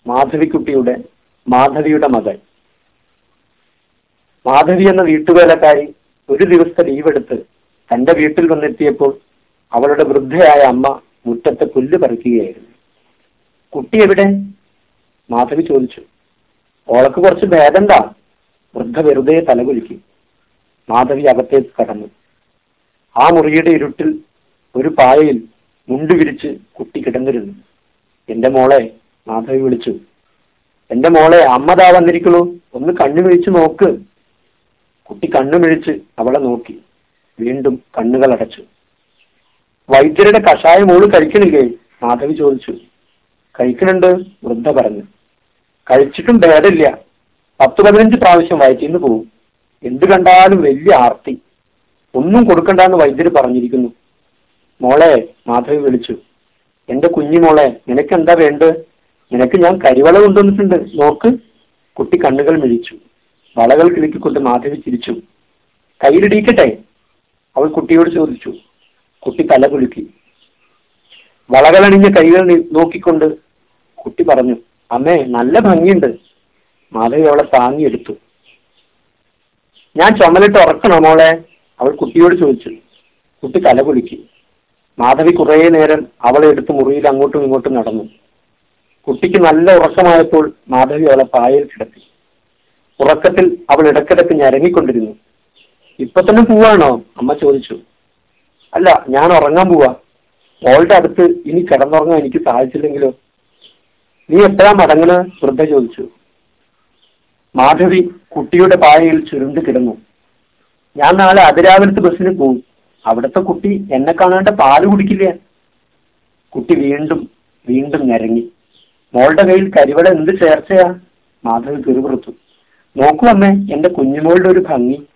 മാധവിക്കുട്ടിയുടെ മാധവിയുടെ മകൾ മാധവി എന്ന വീട്ടുവേലക്കാരി ഒരു ദിവസത്തെ ലീവ് എടുത്ത് തന്റെ വീട്ടിൽ വന്നെത്തിയപ്പോൾ അവളുടെ വൃദ്ധയായ അമ്മ മുറ്റത്ത് പുല്ല് പറിക്കുകയായിരുന്നു കുട്ടി എവിടെ മാധവി ചോദിച്ചു ഓളക്ക് കുറച്ച് ഭേദണ്ടാ വൃദ്ധ വെറുതെ തലകുലുക്കി മാധവി അകത്തേക്ക് കടന്നു ആ മുറിയുടെ ഇരുട്ടിൽ ഒരു പായയിൽ മുണ്ടു വിരിച്ച് കുട്ടി കിടന്നിരുന്നു എന്റെ മോളെ മാധവി വിളിച്ചു എന്റെ മോളെ അമ്മ ദാ വന്നിരിക്കണു ഒന്ന് കണ്ണു മിഴിച്ചു നോക്ക് കുട്ടി കണ്ണു മിഴിച്ച് അവളെ നോക്കി വീണ്ടും കണ്ണുകൾ അടച്ചു വൈദ്യരുടെ കഷായ മോള് കഴിക്കണില്ലേ മാധവി ചോദിച്ചു കഴിക്കണുണ്ട് വൃദ്ധ പറഞ്ഞു കഴിച്ചിട്ടും ഭേദമില്ല പത്ത് പതിനഞ്ച് പ്രാവശ്യം വയറ്റിന്ന് പോവും എന്ത് കണ്ടാലും വലിയ ആർത്തി ഒന്നും കൊടുക്കണ്ടെന്ന് വൈദ്യര് പറഞ്ഞിരിക്കുന്നു മോളെ മാധവി വിളിച്ചു എന്റെ കുഞ്ഞു മോളെ നിനക്ക് എന്താ വേണ്ടത് നിനക്ക് ഞാൻ കരിവള കൊണ്ടുവന്നിട്ടുണ്ട് നോക്ക് കുട്ടി കണ്ണുകൾ മിഴിച്ചു വളകൾ കിളുക്കിക്കൊണ്ട് മാധവി ചിരിച്ചു കയ്യിലിടിക്കട്ടെ അവൾ കുട്ടിയോട് ചോദിച്ചു കുട്ടി തല കുലുക്കി വളകളണിഞ്ഞ കൈകൾ നി- നോക്കിക്കൊണ്ട് കുട്ടി പറഞ്ഞു അമ്മേ നല്ല ഭംഗിയുണ്ട് മാധവി അവളെ താങ്ങിയെടുത്തു ഞാൻ ചുമലിട്ട് ഉറക്കണോ മോളെ അവൾ കുട്ടിയോട് ചോദിച്ചു കുട്ടി തല കുലുക്കി മാധവി കുറേ നേരം അവളെ എടുത്ത് മുറിയിൽ അങ്ങോട്ടും ഇങ്ങോട്ടും നടന്നു കുട്ടിക്ക് നല്ല ഉറക്കമായപ്പോൾ മാധവി അവളെ പായയിൽ കിടത്തി ഉറക്കത്തിൽ അവൾ ഇടക്കിടക്ക് ഞരങ്ങിക്കൊണ്ടിരുന്നു ഇപ്പൊ തന്നെ പോവാണോ അമ്മ ചോദിച്ചു അല്ല ഞാൻ ഉറങ്ങാൻ പോവാ മോളുടെ അടുത്ത് ഇനി കിടന്നുറങ്ങാൻ എനിക്ക് സാധിച്ചില്ലെങ്കിലോ നീ എപ്പോഴാ മടങ്ങണ വൃദ്ധ ചോദിച്ചു മാധവി കുട്ടിയുടെ പായയിൽ ചുരുണ്ട് കിടന്നു ഞാൻ നാളെ അതിരാവിലത്തെ ബസ്സിന് പോകും അവിടുത്തെ കുട്ടി എന്നെ കാണാണ്ട് പാല് കുടിക്കില്ല കുട്ടി വീണ്ടും വീണ്ടും ഞരങ്ങി മോളുടെ കയ്യിൽ കരിവള എന്ത് ചേർച്ചയാ മാധവി പിറുപിറുത്തു നോക്കൂ അമ്മേ എന്റെ കുഞ്ഞുമോളുടെ ഒരു ഭംഗി